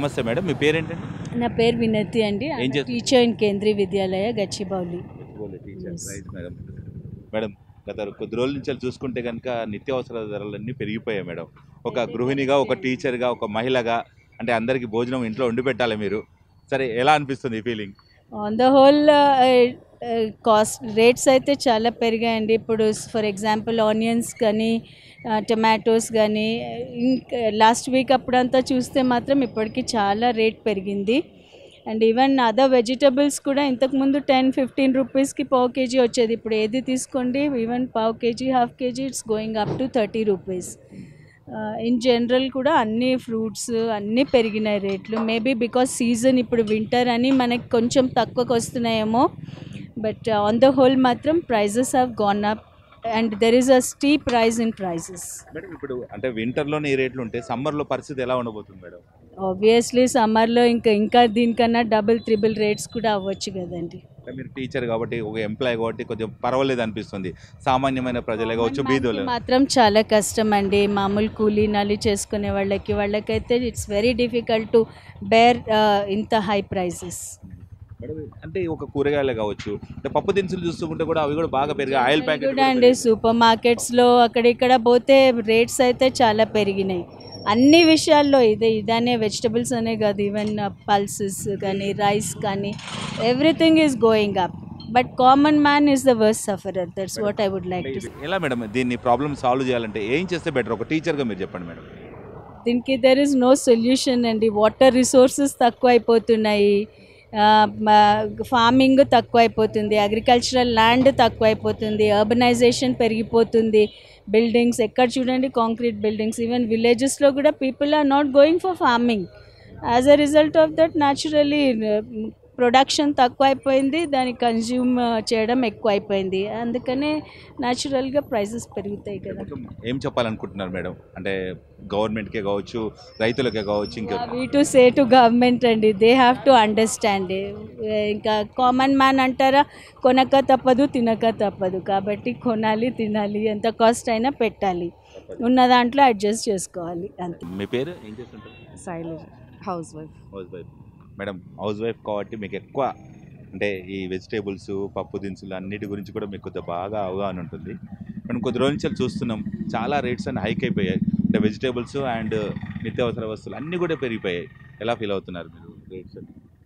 నమస్తే మేడం మీ పేరేంటండి నా పేరు వినతి అండి ఏం చేస్తారు? Teacher in Kendriya Vidyalaya Gachibowli Yes. Right madam madam గత కొద్ది రోజుల నుంచి చూసుకుంటే కనుక నిత్యావసర ధరలన్నీ పెరిగిపోయాయి మేడం ఒక గృహిణిగా ఒక టీచర్గా ఒక మహిళగా అంటే అందరికీ భోజనం ఇంట్లో వండి పెట్టాలి మీరు సరే ఎలా అనిపిస్తుంది ఈ feeling on the whole cost rates అయితే చాలా పెరిగాయండి ఇప్పుడు ఫర్ ఎగ్జాంపుల్ ఆనియన్స్ కానీ టమాటోస్ కానీ ఇంకా లాస్ట్ వీక్ అప్పుడంతా చూస్తే మాత్రం ఇప్పటికి చాలా రేట్ పెరిగింది అండ్ ఈవెన్ అదర్ వెజిటబుల్స్ కూడా ఇంతకుముందు టెన్ ఫిఫ్టీన్ రూపీస్కి పావు కేజీ వచ్చేది ఇప్పుడు ఏది తీసుకోండి ఈవెన్ పావు KG half KG it's going up to thirty rupees in general కూడా అన్ని ఫ్రూట్స్ అన్నీ పెరిగినాయి రేట్లు మేబీ బికాస్ సీజన్ ఇప్పుడు వింటర్ అని మనకి కొంచెం తక్కువకి వస్తున్నాయేమో బట్ ఆన్ ద హోల్ మాత్రం prices have gone up and there is a steep rise in prices madam ఇప్పుడు అంటే వింటర్లోనే ఈ రేట్లు ఉంటే సమ్మర్లో పరిస్థితి ఎలా ఉండబోతుంది మేడం ఆబ్వియస్లీ సమ్మర్లో ఇంకా ఇంకా దీనికన్నా డబుల్ త్రిబుల్ రేట్స్ కూడా అవ్వచ్చు కదండి అంటే మీరు టీచర్ కాబట్టి ఒక ఎంప్లాయ్ కాబట్టి కొంచెం పర్వాలేదు అనిపిస్తుంది సామాన్యమైన ప్రజలే కావచ్చు బీదోలు మనకి మాత్రం చాలా కష్టం అండి మామూలు కూలీ నలి చేసుకునే వాళ్ళకి వాళ్ళకైతే it's very difficult to bear ఇంత హై ప్రైజెస్ మేడం అంటే ఒక కూరగాయలే కావచ్చు అంటే పప్పు దినుసులు చూస్తుంటే కూడా అవి కూడా బాగా పెరిగాయి ఆయిల్ ప్యాకెట్ కూడా అండి సూపర్ మార్కెట్స్లో అక్కడిక్కడ పోతే రేట్స్ అయితే చాలా పెరిగినాయి అన్ని విషయాల్లో ఇదే ఇదనే వెజిటబుల్స్ అనే కాదు ఈవెన్ పల్సెస్ కానీ రైస్ కానీ everything is going up but common man is the worst sufferer that's what I would like to ఎలా మేడం దీన్ని ప్రాబ్లమ్ సాల్వ్ చేయాలంటే ఏం చేస్తే బెటర్ ఒక టీచర్గా మీరు చెప్పండి మేడం దీనికి దెర్ ఇస్ నో సొల్యూషన్ అండి వాటర్ రిసోర్సెస్ తక్కువ అయిపోతున్నాయి ఫార్మింగ్ తక్కువ అయిపోతుంది అగ్రికల్చరల్ ల్యాండ్ తక్కువ అయిపోతుంది అర్బనైజేషన్ పెరిగిపోతుంది బిల్డింగ్స్ ఎక్కడ చూడండి కాంక్రీట్ బిల్డింగ్స్ ఈవెన్ విలేజెస్లో కూడా people are not going for farming as a result of that naturally production తక్కువ అయిపోయింది దాన్ని కన్జ్యూమ్ చేయడం ఎక్కువ అయిపోయింది అందుకనే న్యాచురల్గా ప్రైసెస్ పెరుగుతాయి కదా ఏం చెప్పాలనుకుంటున్నారు మేడం అంటే గవర్నమెంట్కే కావచ్చు రైతులకే కావచ్చు ఇంకా we to say to government అండి దే హ్యావ్ టు అండర్స్టాండ్ ఇంకా కామన్ మ్యాన్ అంటారా కొనక తప్పదు తినక తప్పదు కాబట్టి కొనాలి తినాలి ఎంత కాస్ట్ అయినా పెట్టాలి ఉన్న దాంట్లో అడ్జస్ట్ చేసుకోవాలి అంతే మీ పేరు ఏం చేస్తుంటారు Shailaja housewife housewife madam housewife కాబట్టి మీకు ఎక్కువ అంటే ఈ వెజిటేబుల్స్ పప్పు దినుసులు అన్నిటి గురించి కూడా మీకు కొద్దిగా బాగా అవగాహన ఉంటుంది మనం కొద్ది రోజుల నుంచి చూస్తున్నాం చాలా రేట్స్ అన్ని హైక్ అయిపోయాయి అంటే వెజిటేబుల్స్ అండ్ నిత్యావసర వస్తువులు అన్నీ కూడా పెరిగిపోయాయి ఎలా ఫీల్ అవుతున్నారు మీరు రేట్స్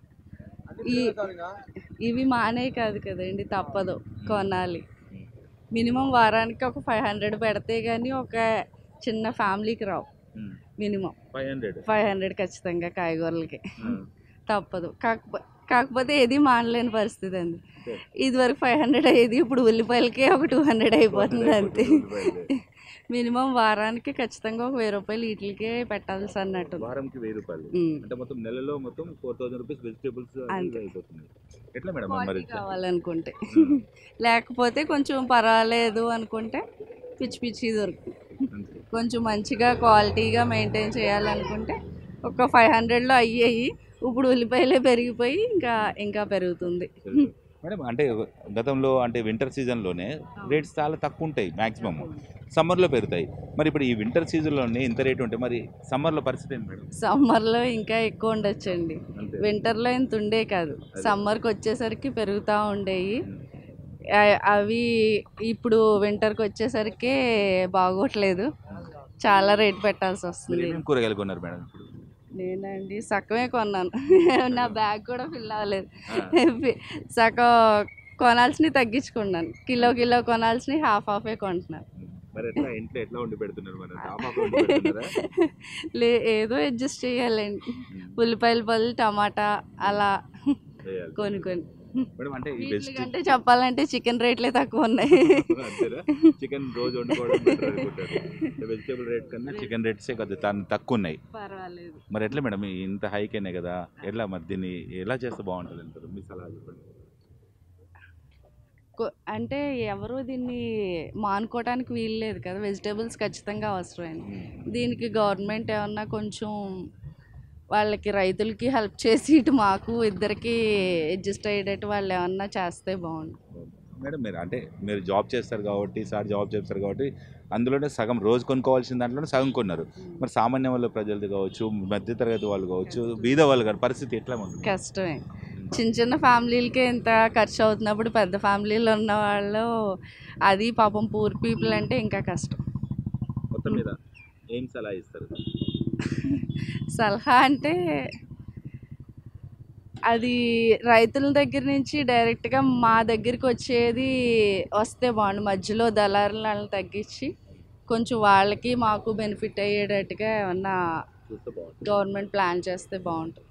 ఈ ఇవి మానే కాదు కదండి తప్పదు కొనాలి మినిమం వారానికి ఒక ఫైవ్ హండ్రెడ్ పెడితే కానీ ఒక చిన్న ఫ్యామిలీకి రావు minimum five hundred five hundred ఖచ్చితంగా కాయగూరలకి తప్పదు కాకపో కాకపోతే ఏది మానలేని పరిస్థితి అండి ఇదివరకు ఫైవ్ హండ్రెడ్ అయ్యేది ఇప్పుడు ఉల్లిపాయలకే ఒక టూ హండ్రెడ్ అయిపోతుంది అంతే మినిమం వారానికి ఖచ్చితంగా ఒక వెయ్యి రూపాయలు వీటికే పెట్టాల్సి అన్నట్టు వారంకి వెయ్యి రూపాయలు ఉమ్. అంటే మొత్తం నెలలో మొత్తం ఫోర్ థౌసండ్ రూపీస్ వెజిటేబుల్స్ అంతే. అయిపోతున్నాయి ఎట్లా మేడం మరి క్వాలిటీ కావాలనుకుంటే లేకపోతే కొంచెం పర్వాలేదు అనుకుంటే పిచ్చి పిచ్చి దొరుకుతుంది అంతే. కొంచెం మంచిగా క్వాలిటీగా మెయింటైన్ చేయాలనుకుంటే ఒక ఫైవ్ హండ్రెడ్లో అయ్యాయి ఇప్పుడు ఉల్లిపాయలే పెరిగిపోయి ఇంకా ఇంకా పెరుగుతుంది మేడం అంటే గతంలో అంటే వింటర్ సీజన్లోనే రేట్స్ చాలా తక్కువ ఉంటాయి మ్యాక్సిమం సమ్మర్లో పెరుగుతాయి మరి ఇప్పుడు ఈ వింటర్ సీజన్లోనే ఇంత రేట్ ఉంటే మరి సమ్మర్లో పరిస్థితి ఏంటి మేడం సమ్మర్లో ఇంకా ఎక్కువ ఉండొచ్చండి అంతే వింటర్లో ఇంత ఉండే కాదు సమ్మర్కి వచ్చేసరికి పెరుగుతూ ఉండేవి ఆ- అవి ఇప్పుడు వింటర్కి వచ్చేసరికి బాగోట్లేదు చాలా రేట్ పెట్టాల్సి మీరు వస్తుంది ఏమేమి కూరగాయలు కొన్నారు మేడం ఇప్పుడు నేనండి సగమే కొన్నాను నా బ్యాగ్ కూడా ఫిల్ అవ్వలేదు ఆ. సగం కొనాల్సినవి తగ్గించుకున్నాను కిలో కిలో కొనాల్సినవి హాఫ్ హాఫే కొంటున్నాను మరి ఎట్లా ఇంట్లో ఎట్లా వండి పెడుతున్నారు మరి హాఫ్ హాఫ్ వండి పెడుతున్నారా లే ఏదో అడ్జస్ట్ చేయాలండి ఉల్లిపాయల బదులు టమాటా అలా చేయాలి. కొని కొని మేడం అంటే ఈ వీటి వెజిటేబుల్ కంటే చెప్పాలంటే చికెన్ రేట్లే తక్కువ ఉన్నాయి చికెన్ రోజు వండుకోవడం better అనుకుంటారు వెజిటేబుల్ రేట్ కన్నా చికెన్ రేట్సే కొద్దిగా తను తక్కువ ఉన్నాయి పర్వాలేదు మరి ఎట్లా మేడం ఈ ఇంత హైక్ అయినాయి కదా ఎట్లా మరి దీన్ని ఎలా చేస్తే బాగుంటుంది అంటారు మీ సలహా చెప్పండి కొ- అంటే ఎవరు దీన్ని మానుకోవడానికి వీలు లేదు కదా వెజిటేబుల్స్ ఖచ్చితంగా అవసరమైంది దీనికి గవర్నమెంట్ ఏమన్నా కొంచెం వాళ్ళకి రైతులకి హెల్ప్ చేసి ఇటు మాకు ఇద్దరికి అడ్జస్ట్ అయ్యేటట్టు వాళ్ళు ఏమన్నా చేస్తే బాగుండు మేడం మీరు అంటే మీరు జాబ్ చేస్తారు కాబట్టి సార్ జాబ్ చేస్తారు కాబట్టి అందులోనే సగం రోజు కొనుక్కోవాల్సిన దాంట్లోనే సగం కొన్నారు మరి సామాన్య వాళ్ళ ప్రజలది కావచ్చు మధ్యతరగతి వాళ్ళు కావచ్చు బీద వాళ్ళు కానీ పరిస్థితి ఎట్లా ఉంది కష్టమే చిన్న చిన్న ఫ్యామిలీలకే ఇంత ఖర్చు అవుతున్నప్పుడు పెద్ద ఫ్యామిలీలో ఉన్న వాళ్ళు అది పాపం పూర్ పీపుల్ అంటే ఇంకా కష్టం మొత్తం మీద ఏం సలహా ఇస్తారు సలహా అంటే అది రైతుల దగ్గర నుంచి డైరెక్ట్గా మా దగ్గరికి వచ్చేది వస్తే బాగుండు మధ్యలో దళారులను తగ్గించి కొంచెం వాళ్ళకి మాకు బెనిఫిట్ అయ్యేటట్టుగా ఏమన్నా చూస్తే బాగుంటుంది గవర్నమెంట్ ప్లాన్ చేస్తే బాగుంటుంది